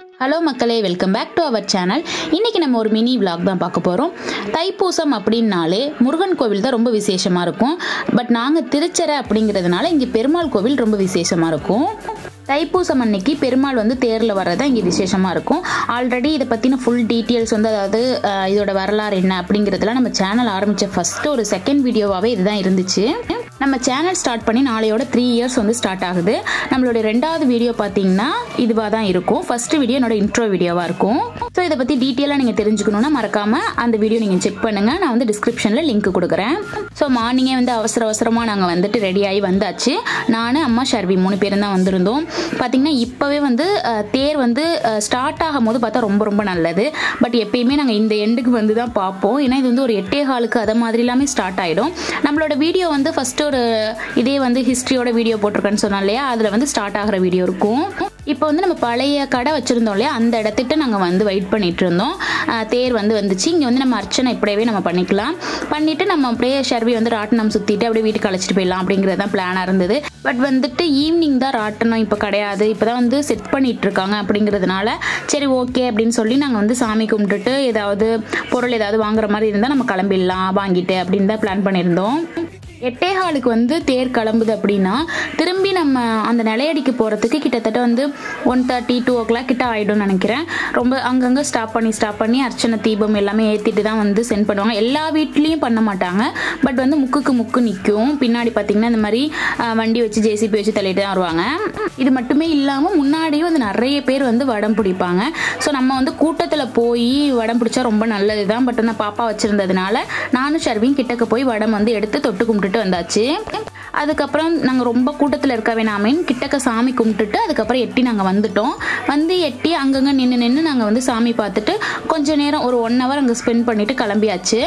hello மக்களே welcome back to our channel இன்றைக்கி நம்ம ஒரு மினி vlog தான் பார்க்க போகிறோம் தைப்பூசம் அப்படின்னாலே முருகன் கோவில் தான் ரொம்ப விசேஷமாக இருக்கும் பட் நாங்கள் திருச்சரை அப்படிங்கிறதுனால இங்கே பெருமாள் கோவில் ரொம்ப விசேஷமாக இருக்கும் தைப்பூசம் அன்னைக்கு பெருமாள் வந்து தேரில் வர்றது தான் இங்கே விசேஷமாக இருக்கும் ஆல்ரெடி இதை பற்றின ஃபுல் டீட்டெயில்ஸ் வந்து அதாவது அஹ், இதோட வரலாறு என்ன அப்படிங்கிறதுலாம் நம்ம சேனல் ஆரம்பித்த ஃபஸ்ட்டு ஒரு செகண்ட் வீடியோவாகவே இதுதான் இருந்துச்சு நம்ம சேனல் ஸ்டார்ட் பண்ணி நாளையோட த்ரீ இயர்ஸ் வந்து ஸ்டார்ட் ஆகுது நம்மளுடைய ரெண்டாவது வீடியோ பார்த்தீங்கன்னா இதுவாக தான் இருக்கும் ஃபர்ஸ்ட் வீடியோ என்னோட இன்ட்ரோ வீடியோவாக இருக்கும் ஸோ இதை பற்றி டீட்டெயிலாக நீங்கள் தெரிஞ்சுக்கணுன்னா மறக்காமல் அந்த வீடியோ நீங்கள் செக் பண்ணுங்கள் நான் வந்து டிஸ்கிரிப்ஷனில் லிங்க் கொடுக்குறேன் ஸோ மார்னிங்கே வந்து அவசர அவசரமாக நாங்கள் வந்துட்டு ரெடி ஆகி வந்தாச்சு நான் அம்மா ஷர்வி மூணு பேரும் தான் வந்திருந்தோம் பார்த்தீங்கன்னா இப்போவே வந்து அஹ், தேர் வந்து ஸ்டார்ட் ஆகும் போது பார்த்தா ரொம்ப ரொம்ப நல்லது பட் எப்பயுமே நாங்கள் இந்த எண்டுக்கு வந்து தான் பார்ப்போம் ஏன்னா இது வந்து ஒரு எட்டே காலுக்கு அதை மாதிரி எல்லாமே ஸ்டார்ட் ஆகிடும் நம்மளோட வீடியோ வந்து ஃபர்ஸ்ட் ஒரு இதே வந்து ஹிஸ்ட்ரியோட வீடியோ போட்டிருக்கேன்னு சொன்னோம் இல்லையா அதில் வந்து ஸ்டார்ட் ஆகிற வீடியோ இருக்கும் இப்போ வந்து நம்ம பழைய கடை வச்சுருந்தோம் இல்லையா அந்த இடத்துட்டு நாங்கள் வந்து வெயிட் பண்ணிட்டு இருந்தோம் அஹ், தேர் வந்து வந்துச்சு இங்கே வந்து நம்ம அர்ச்சனை இப்படியே நம்ம பண்ணிக்கலாம் பண்ணிட்டு நம்ம அப்படியே ஷர்வி வந்து ராட்டினம் சுற்றிட்டு அப்படியே வீட்டுக்கு அழைச்சிட்டு போயிடலாம் அப்படிங்கிறது தான் பிளானாக இருந்தது பட் வந்துட்டு ஈவினிங் தான் ராட்டினம் இப்போ கிடையாது இப்போ தான் வந்து செட் பண்ணிட்டு இருக்காங்க அப்படிங்கிறதுனால சரி ஓகே அப்படின்னு சொல்லி நாங்கள் வந்து சாமி கும்பிட்டுட்டு ஏதாவது பொருள் ஏதாவது வாங்குற மாதிரி இருந்தால் நம்ம கிளம்பிடலாம் வாங்கிட்டு அப்படின்னு தான் பிளான் பண்ணியிருந்தோம் எட்டே ஹாலுக்கு வந்து தேர் கிளம்புது அப்படின்னா திரும்பி நம்ம அந்த நிலையடிக்கு போகிறதுக்கு கிட்டத்தட்ட வந்து one thirty two o'clock கிட்ட ஆகிடும்னு நினைக்கிறேன் ரொம்ப அங்கங்கே ஸ்டாப் பண்ணி ஸ்டாப் பண்ணி அர்ச்சனை தீபம் எல்லாமே ஏற்றிட்டு தான் வந்து சென்ட் பண்ணுவாங்க எல்லா வீட்லேயும் பண்ண மாட்டாங்க பட் வந்து முக்குக்கு முக்கு நிற்கும் பின்னாடி பார்த்தீங்கன்னா இந்த மாதிரி அஹ், வண்டி வச்சு ஜேசிபி வச்சு தள்ளிட்டு தான் வருவாங்க இது மட்டுமே இல்லாமல் முன்னாடியும் வந்து நிறைய பேர் வந்து வடம் பிடிப்பாங்க ஸோ நம்ம வந்து கூட்டத்தில் போய் வடம் பிடிச்சா ரொம்ப நல்லது தான் பட் நான் பாப்பா வச்சுருந்ததுனால நானும் ஷர்வியும் கிட்டக்க போய் வடம் வந்து எடுத்து தொட்டு கும்பிட்டுட்டு வந்தாச்சு அதுக்கப்புறம் நாங்கள் ரொம்ப கூட்டத்தில் இருக்க வேணாமேன்னு கிட்டக்க சாமி கும்பிட்டுட்டு அதுக்கப்புறம் எட்டி நாங்கள் வந்துட்டோம் வந்து எட்டி அங்கங்கே நின்று நின்று நாங்கள் வந்து சாமி பார்த்துட்டு கொஞ்ச நேரம் ஒரு ஒன் ஹவர் அங்கே ஸ்பெண்ட் பண்ணிட்டு கிளம்பியாச்சு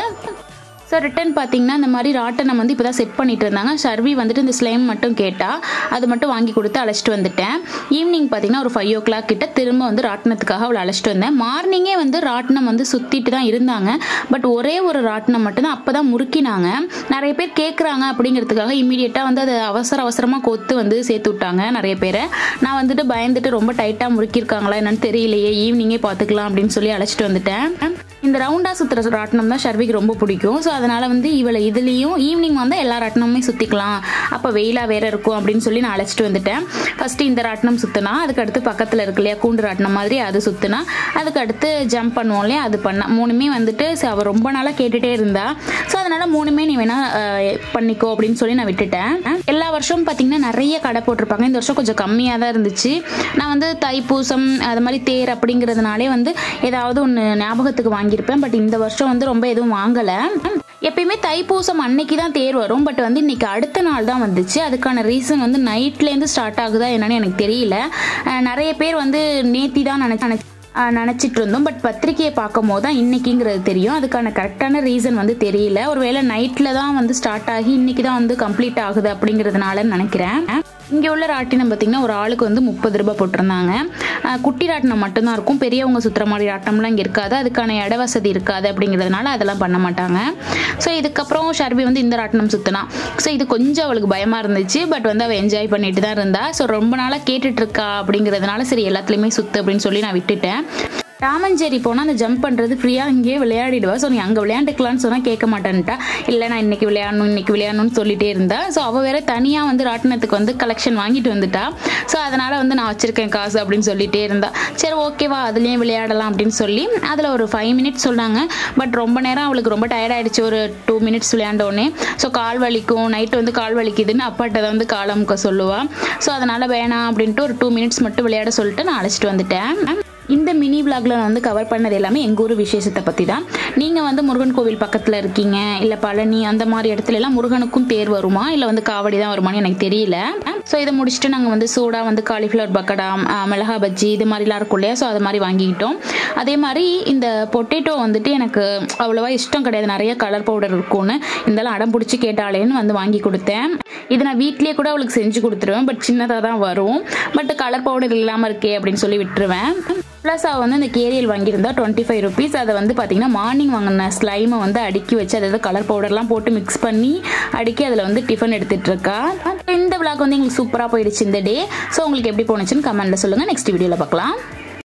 ஸோ ரிட்டன் பார்த்தீங்கன்னா இந்த மாதிரி ராட்டனம் வந்து இப்போ தான் செட் பண்ணிட்டு இருந்தாங்க ஷர்வி வந்துட்டு இந்த ஸ்லைம் மட்டும் கேட்டா அது மட்டும் வாங்கி கொடுத்து அழைச்சிட்டு வந்துட்டேன் ஈவினிங் பார்த்தீங்கன்னா ஒரு ஃபைவ் ஓ கிளாக் கிட்ட திரும்ப வந்து ராட்டினத்துக்காக அவளை அழைச்சிட்டு வந்தேன் மார்னிங்கே வந்து ராட்டினம் வந்து சுற்றிட்டு தான் இருந்தாங்க பட் ஒரே ஒரு ராட்டினம் மட்டும்தான் அப்போ தான் முறுக்கினாங்க நிறைய பேர் கேட்குறாங்க அப்படிங்கிறதுக்காக இமீடியட்டாக வந்து அதை அவசர அவசரமாக கொத்து வந்து சேர்த்து விட்டாங்க நிறைய பேரை நான் வந்துட்டு பயந்துட்டு ரொம்ப டைட்டாக முறுக்கியிருக்காங்களா என்னன்னு தெரியலையே ஈவினிங்கே பார்த்துக்கலாம் அப்படின்னு சொல்லி அழைச்சிட்டு வந்துட்டேன் இந்த ரவுண்டா சுத்துற ராட்டினம் தான் ஷர்விக்கு ரொம்ப பிடிக்கும் ஸோ அதனால வந்து இவளை இதுலேயும் ஈவினிங் வந்தால் எல்லா ராட்டினமுமே சுற்றிக்கலாம் அப்போ வெயிலாக வேற இருக்கும் அப்படின்னு சொல்லி நான் அழைச்சிட்டு வந்துட்டேன் ஃபர்ஸ்ட் இந்த ராட்டினம் சுற்றினா அதுக்கு அடுத்து பக்கத்தில் இருக்கு இல்லையா கூண்டு ராட்டினம் மாதிரி அது சுற்றினா அதுக்கு அடுத்து ஜம்ப் பண்ணுவோம் இல்லையா அது பண்ணா மூணுமே வந்துட்டு ச- அவ ரொம்ப நாளாக கேட்டுட்டே இருந்தா ஸோ அதனால மூணுமே நீ வேணா அஹ், பண்ணிக்கோ அப்படின்னு சொல்லி நான் விட்டுட்டேன் எல்லா வருஷமும் பார்த்தீங்கன்னா நிறைய கடை போட்டிருப்பாங்க இந்த வருஷம் கொஞ்சம் கம்மியாக தான் இருந்துச்சு நான் வந்து தைப்பூசம் அது மாதிரி தேர் அப்படிங்கிறதுனாலே வந்து ஏதாவது ஒன்று ஞாபகத்துக்கு வாங்கியிருப்பேன் பட் இந்த வருஷம் வந்து ரொம்ப எதுவும் வாங்கலை எப்பயுமே தைப்பூசம் அன்னைக்கு தான் தேர் வரும் பட் வந்து இன்னைக்கு அடுத்த நாள் தான் வந்துச்சு அதுக்கான ரீசன் வந்து நைட்லேருந்து ஸ்டார்ட் ஆகுதா என்னன்னு எனக்கு தெரியல அஹ் நிறைய பேர் வந்து நேத்தி தான் நினச்சி நினச்சிட்டு இருந்தோம் பட் பத்திரிக்கையை பார்க்கும் போது தான் இன்னைக்குங்கிறது தெரியும் அதுக்கான கரெக்டான ரீசன் வந்து தெரியல ஒருவேளை நைட்டில் தான் வந்து ஸ்டார்ட் ஆகி இன்னைக்கு தான் வந்து கம்ப்ளீட் ஆகுது அப்படிங்கிறதுனாலன்னு நினைக்கிறேன் இங்கே உள்ள ராட்டினம் பார்த்தீங்கன்னா ஒரு ஆளுக்கு வந்து முப்பது ரூபாய் போட்டிருந்தாங்க அஹ் குட்டி ராட்டினம் மட்டும்தான் இருக்கும் பெரியவங்க சுற்றுற மாதிரி ராட்டினம்லாம் இங்கே இருக்காது அதுக்கான இட வசதி இருக்காது அப்படிங்கிறதுனால அதெல்லாம் பண்ண மாட்டாங்க ஸோ இதுக்கப்புறம் ஷர்பி வந்து இந்த ராட்டினம் சுற்றினா ஸோ இது கொஞ்சம் அவளுக்கு பயமாக இருந்துச்சு பட் வந்து அவள் என்ஜாய் பண்ணிட்டு தான் இருந்தா ஸோ ரொம்ப நாளாக கேட்டுட்டு இருக்கா அப்படிங்கிறதுனால சரி எல்லாத்துலேயுமே சுத்து அப்படின்னு சொல்லி நான் விட்டுட்டேன் டாமஞ்சேரி போனால் அந்த ஜம்ப் பண்ணுறது ஃப்ரீயாக இங்கேயே விளையாடிடுவா ஸோ நீ அங்கே விளையாண்டுக்கலாம்னு சொன்னால் கேட்க மாட்டேன்ட்டா இல்லை நான் இன்னைக்கு விளையாடணும் இன்னைக்கு விளையாடணும்னு சொல்லிட்டே இருந்தா ஸோ அவள் வேற தனியாக வந்து ராட்டினத்துக்கு வந்து கலெக்ஷன் வாங்கிட்டு வந்துட்டா ஸோ அதனால் வந்து நான் வச்சிருக்கேன் காசு அப்படின்னு சொல்லிட்டே இருந்தா சரி ஓகேவா அதுலேயும் விளையாடலாம் அப்படின்னு சொல்லி அதில் ஒரு ஃபைவ் மினிட்ஸ் சொன்னாங்க பட் ரொம்ப நேரம் அவளுக்கு ரொம்ப டயர்ட் ஆயிடுச்சு ஒரு டூ மினிட்ஸ் விளையாண்ட உடனே ஸோ கால் வலிக்கும் நைட்டு வந்து கால் வலிக்குதுன்னு அப்பாட்ட தான் வந்து கால் அமுக்க சொல்லுவா ஸோ அதனால் வேணாம் அப்படின்ட்டு ஒரு டூ மினிட்ஸ் மட்டும் விளையாட சொல்லிட்டு நான் அழைச்சிட்டு வந்துட்டேன் இந்த மினி விளாக்ல நான் வந்து கவர் பண்ணது எல்லாமே எங்கள் ஊர் விசேஷத்தை பற்றி தான் நீங்கள் வந்து முருகன் கோவில் பக்கத்தில் இருக்கீங்க இல்லை பழனி அந்த மாதிரி இடத்துல எல்லாம் முருகனுக்கும் தேர் வருமா இல்லை வந்து காவடி தான் வருமான்னு எனக்கு தெரியல ஸோ இதை முடிச்சுட்டு நாங்கள் வந்து சூடாக வந்து காலிஃப்ளவர் பக்கடா ஆ, மிளகா பஜ்ஜி இது மாதிரிலாம் இருக்கும் இல்லையா ஸோ அது மாதிரி வாங்கிக்கிட்டோம் அதே மாதிரி இந்த பொட்டேட்டோ வந்துட்டு எனக்கு அவ்வளோவா இஷ்டம் கிடையாது நிறைய கலர் பவுடர் இருக்கும்னு இருந்தாலும் அடம் பிடிச்சி கேட்டாலேன்னு வந்து வாங்கி கொடுத்தேன் இது நான் வீட்லேயே கூட அவளுக்கு செஞ்சு கொடுத்துருவேன் பட் சின்னதாக தான் வரும் பட் கலர் பவுடர் இல்லாமல் இருக்கே அப்படின்னு சொல்லி விட்டுருவேன் ப்ளஸ் அவள் வந்து இந்த கேரியல் வாங்கியிருந்தா டுவெண்ட்டி ஃபைவ் ருபீஸ் அதை வந்து பார்த்தீங்கன்னா மார்னிங் வாங்கின ஸ்லைமை வந்து அடுக்கி வச்சு அதாவது கலர் பவுடர்லாம் போட்டு மிக்ஸ் பண்ணி அடுக்கி அதில் வந்து டிஃபன் எடுத்துட்டு இருக்கா இந்த விளாக் வந்து எங்களுக்கு சூப்பராக போயிடுச்சு இந்த டே ஸோ உங்களுக்கு எப்படி போணுச்சுன்னு கமெண்ட்டில் சொல்லுங்கள் நெக்ஸ்ட் வீடியோவில் பார்க்கலாம்